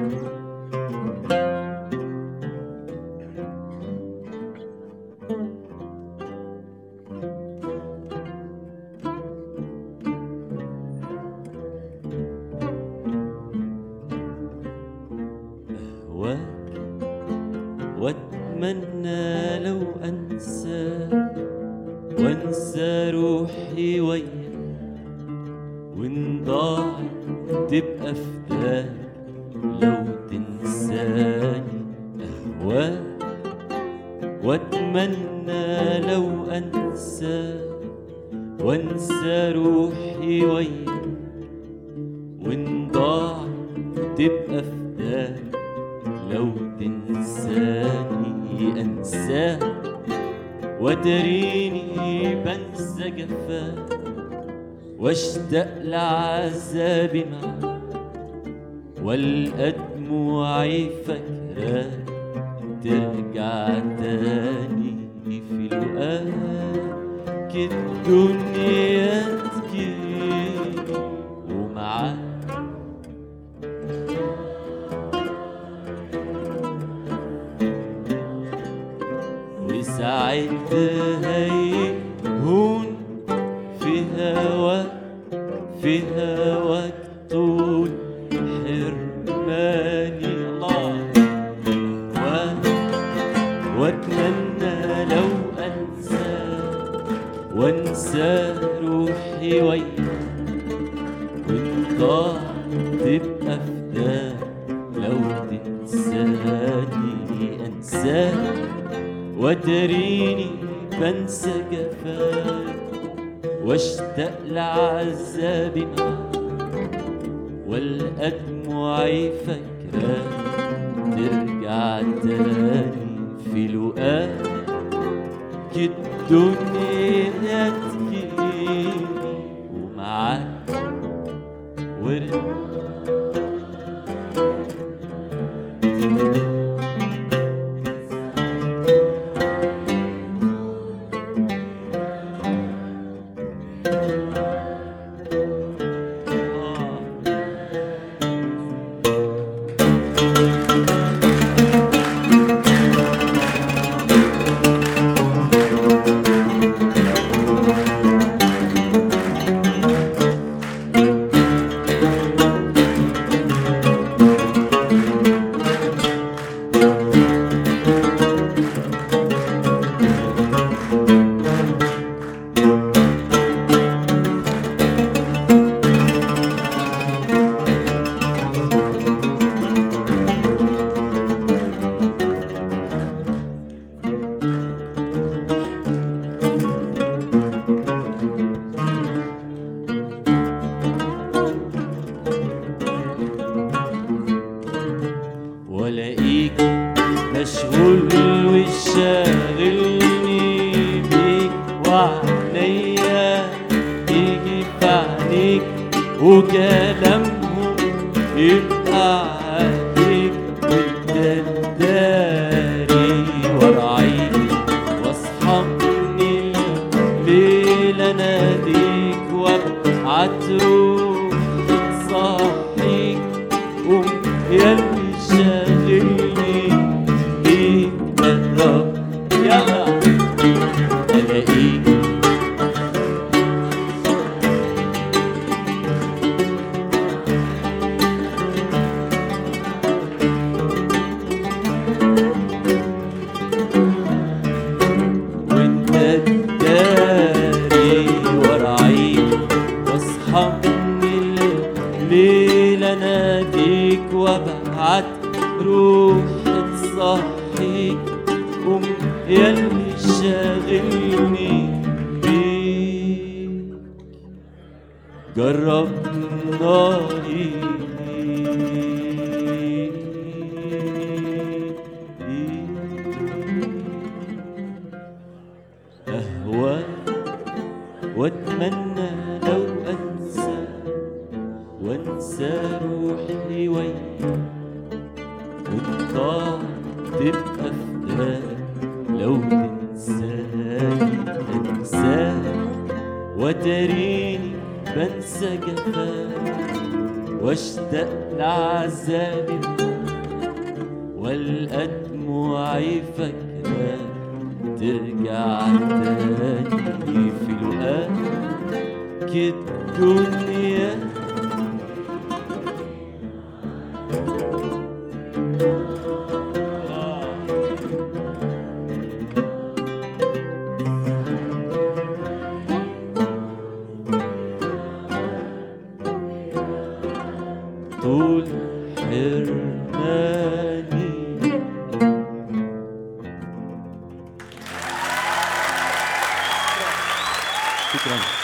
أهواك وأتمنى لو أنسى وأنسى روحي وياك وإن ضاعت تبقى فداك لو تنساني أهواك وأتمنى لو أنسى وأنسى روحي وياك وإن ضاعت تبقى فداك لو تنساني أنساك وتريني بنسى جفاك واشتاق لعذابي معاك والقى دموعي فاكراك ترجع تاني في لقاك الدنيا تجيني ومعاك وساعتها يهون في هواك في هواك طول حرماني الله و- واتمنى لو انسى وانسى روحي وياك وان ضاع تبقى فداك لو تنساني انساك وتريني بنسى جفاك واشتاق لعذابي معاك والقى دموعي فاكراك ترجع تاني في لقاك الدنيا تجيني ومعاك ورد والاقيك مشغول وشاغلني بيك وعليا يجي في عينيك وكلامهم يبقى عليك وتداري وراعيك واصحى من الليل اناديك وابعت روح تصحيك قوم يا اللي شاغلني بيك قرب يلا الاقيك وانت تداري وراعيك واصحى من الليل اناديك وابعت روح تصحيك قوم ياللي شاغلني بيك جرب ناري أهواك واتمنى لو انسى وانسى روحي وياك وانت تبقى فداك لو تنساني انساك وتريني بنسى جفاك واشتاق لعذابي معاك والقى دموعي فاكرة ترجع تاني في لقاك الدنيا طول حرماني شكرا